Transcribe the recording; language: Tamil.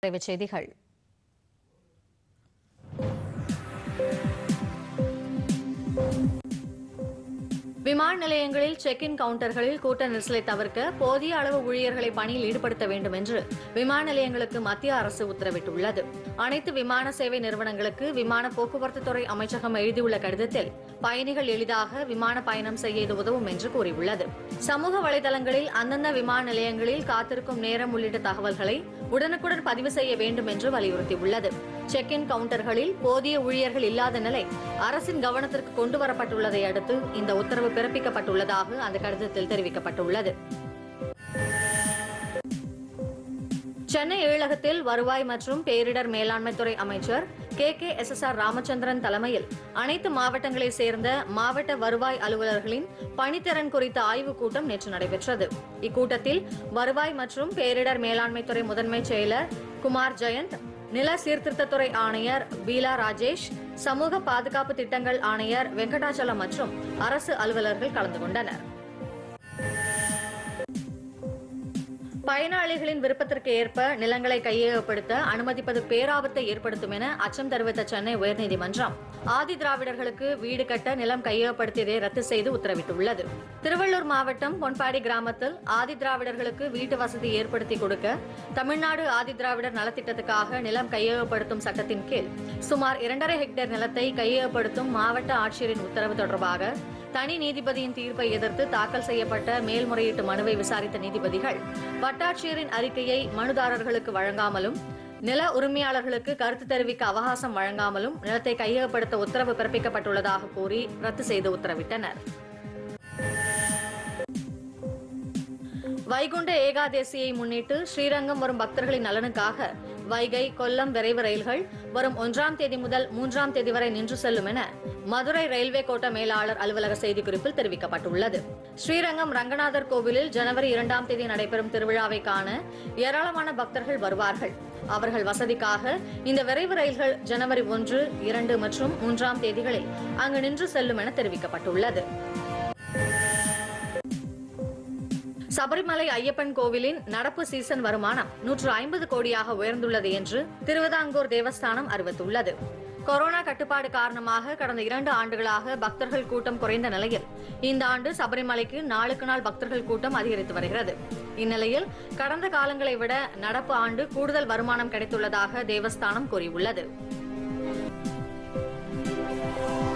தலைப்புச் செய்திகள் விமான நிலையங்களில் செக் இன் கவுண்டர்களில் கூட்ட நெரிசலை தவிர்க்க போதிய அளவு ஊழியர்களை பணியில் ஈடுபடுத்த வேண்டும் என்று விமான நிலையங்களுக்கு மத்திய அரசு உத்தரவிட்டுள்ளது அனைத்து விமான சேவை நிறுவனங்களுக்கு விமான போக்குவரத்து துறை அமைச்சகம் எழுதியுள்ள கடிதத்தில் பயணிகள் எளிதாக விமான பயணம் செய்ய இது உதவும் என்று கூறியுள்ளது சமூக வலைதளங்களில் அந்தந்த விமான நிலையங்களில் காத்திருக்கும் நேரம் உள்ளிட்ட தகவல்களை உடனுக்குடன் பதிவு செய்ய வேண்டும் என்று வலியுறுத்தியுள்ளது செக் இன் கவுண்டர்களில் போதிய ஊழியர்கள் இல்லாத நிலை அரசின் கவனத்திற்கு கொண்டு வரப்பட்டுள்ளதை அடுத்து இந்த உத்தரவு பிறப்பிக்கப்பட்டுள்ளதாக அந்த கடிதத்தில் தெரிவிக்கப்பட்டுள்ளது சென்னை ஏழகத்தில் வருவாய் மற்றும் பேரிடர் மேலாண்மைத்துறை அமைச்சர் K K S S R Ramachandran தலைமையில் அனைத்து மாவட்டங்களைச் சேர்ந்த மாவட்ட வருவாய் அலுவலர்களின் பணித்திறன் குறித்த ஆய்வுக் கூட்டம் நேற்று நடைபெற்றது இக்கூட்டத்தில் வருவாய் மற்றும் பேரிடர் மேலாண்மைத்துறை முதன்மைச் செயலர் குமார் ஜெயந்த் நில சீர்திருத்தத்துறை ஆணையர் பீலா ராஜேஷ் சமூக பாதுகாப்பு திட்டங்கள் ஆணையர் வெங்கடாச்சலம் மற்றும் அரசு அலுவலர்கள் கலந்து கொண்டனர் பயனாளிகளின் விருப்பத்திற்கு ஏற்ப நிலங்களை கையகப்படுத்த அனுமதிப்பது பேராபத்தை ஏற்படுத்தும் என அச்சம் தெரிவித்த சென்னை உயர்நீதிமன்றம் ஆதி திராவிடர்களுக்கு வீடு கட்ட நிலம் கையகப்படுத்தியதை ரத்து செய்து உத்தரவிட்டுள்ளது திருவள்ளூர் மாவட்டம் பொன்பாடி கிராமத்தில் ஆதி திராவிடர்களுக்கு வீட்டு வசதி ஏற்படுத்தி கொடுக்க தமிழ்நாடு ஆதி திராவிடர் நலத்திட்டத்துக்காக நிலம் கையகப்படுத்தும் சட்டத்தின் கீழ் சுமார் இரண்டரை ஹெக்டேர் நிலத்தை கையகப்படுத்தும் மாவட்ட ஆட்சியரின் உத்தரவு தொடர்பாக தனி நீதிபதியின் தீர்ப்பை எதிர்த்து தாக்கல் செய்யப்பட்ட மேல்முறையீட்டு மனுவை விசாரித்த நீதிபதிகள் வட்டாட்சியரின் அறிக்கையை மனுதாரர்களுக்கு வழங்காமலும் நில உரிமையாளர்களுக்கு கருத்து தெரிவிக்க அவகாசம் வழங்காமலும் நிலத்தை கையகப்படுத்த உத்தரவு பிறப்பிக்கப்பட்டுள்ளதாக கூறி ரத்து செய்து உத்தரவிட்டனர் வைகுண்ட ஏகாதேசியை முன்னிட்டு ஸ்ரீரங்கம் வரும் பக்தர்களின் நலனுக்காக வைகை கொல்லம் விரைவு ரயில்கள் வரும் ஒன்றாம் தேதி முதல் மூன்றாம் தேதி வரை நின்று செல்லும் என மதுரை ரயில்வே கோட்ட மேலாளர் அலுவலக செய்திக்குறிப்பில் தெரிவிக்கப்பட்டுள்ளது ஸ்ரீரங்கம் ரங்கநாதர் கோவிலில் ஜனவரி இரண்டாம் தேதி நடைபெறும் திருவிழாவை காண ஏராளமான பக்தர்கள் வருவார்கள் அவர்கள் வசதிக்காக இந்த விரைவு ரயில்கள் ஜனவரி ஒன்று இரண்டு மற்றும் மூன்றாம் தேதிகளில் அங்கு நின்று செல்லும் என தெரிவிக்கப்பட்டுள்ளது சபரிமலை ஐயப்பன் கோவிலின் நடப்பு சீசன் வருமானம் நூற்று ஐம்பது கோடியாக உயர்ந்துள்ளது என்று திருவிதாங்கூர் தேவஸ்தானம் அறிவித்துள்ளது கொரோனா கட்டுப்பாடு காரணமாக கடந்த இரண்டு ஆண்டுகளாக பக்தர்கள் கூட்டம் குறைந்த நிலையில் இந்த ஆண்டு சபரிமலைக்கு நாளுக்கு நாள் பக்தர்கள் கூட்டம் அதிகரித்து வருகிறது இந்நிலையில் கடந்த காலங்களை விட நடப்பு ஆண்டு கூடுதல் வருமானம் கிடைத்துள்ளதாக தேவஸ்தானம் கூறியுள்ளது